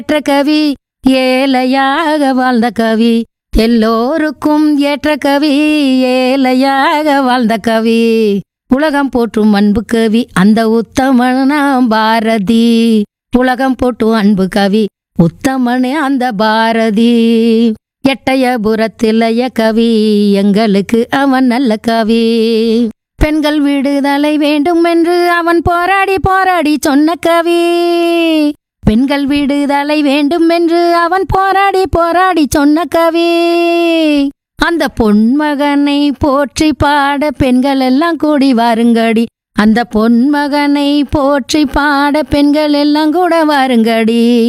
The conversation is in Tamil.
ஏற்ற கவி ஏழையாக வாழ்ந்த கவி எல்லோருக்கும் ஏற்ற கவி ஏழையாக வாழ்ந்த கவி உலகம் போற்றும் அன்பு கவி அந்த உத்தமனாம் பாரதி உலகம் போற்றும் அன்பு கவி உத்தமனே அந்த பாரதி எட்டயபுரத்திலைய கவி எங்களுக்கு அவன் நல்ல கவி பெண்கள் விடுதலை வேண்டும் என்று அவன் போராடி போராடி சொன்ன கவி பெண்கள் விடுதலை வேண்டும் என்று அவன் போராடி போராடி சொன்ன கவி அந்த பொன்மகனை போற்றி பாட பெண்கள் எல்லாம் கூடி வாருங்கடி அந்த பொன்மகனை போற்றி பாட பெண்கள் எல்லாம் கூட வாருங்கடி